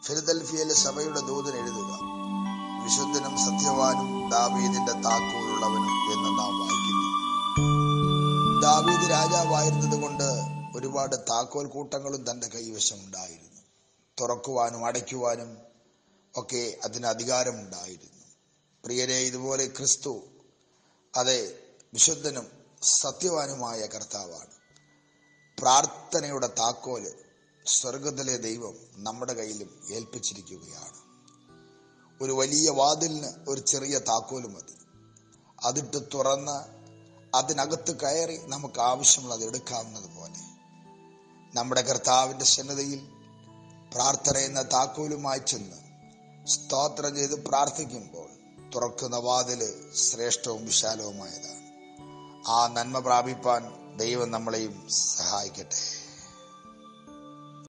ഫിലദൽഫിയയിലെ സഭയുടെ ദൂതൻ എഴുതുക വിശുദ്ധനും സത്യവാനും ദാവീദിന്റെ താക്കോലുള്ളവനും എന്ന് നാം വായിക്കുന്നു ദാവീദ് രാജാവായിരുന്നത് കൊണ്ട് ഒരുപാട് താക്കോൽ കൂട്ടങ്ങളും തന്റെ കൈവശം ഉണ്ടായിരുന്നു തുറക്കുവാനും അടയ്ക്കുവാനും ഒക്കെ അതിന് അധികാരമുണ്ടായിരുന്നു പ്രിയരെ ഇതുപോലെ ക്രിസ്തു അതെ വിശുദ്ധനും സത്യവാനുമായ കർത്താവാണ് പ്രാർത്ഥനയുടെ താക്കോല് സ്വർഗത്തിലെ ദൈവം നമ്മുടെ കയ്യിലും ഏൽപ്പിച്ചിരിക്കുകയാണ് ഒരു വലിയ വാതിലിന് ഒരു ചെറിയ താക്കോല് മതി അതിട്ട് തുറന്ന് അതിനകത്ത് കയറി നമുക്ക് ആവശ്യമുള്ളത് എടുക്കാവുന്നത് പോലെ നമ്മുടെ കർത്താവിന്റെ സന്നദ്ധയിൽ പ്രാർത്ഥന എന്ന താക്കോലുമായി ചെന്ന് സ്തോത്രം ചെയ്ത് പ്രാർത്ഥിക്കുമ്പോൾ തുറക്കുന്ന വാതില് ശ്രേഷ്ഠവും വിശാലവുമായതാണ് ആ നന്മ പ്രാപിപ്പാൻ ദൈവം നമ്മളെയും സഹായിക്കട്ടെ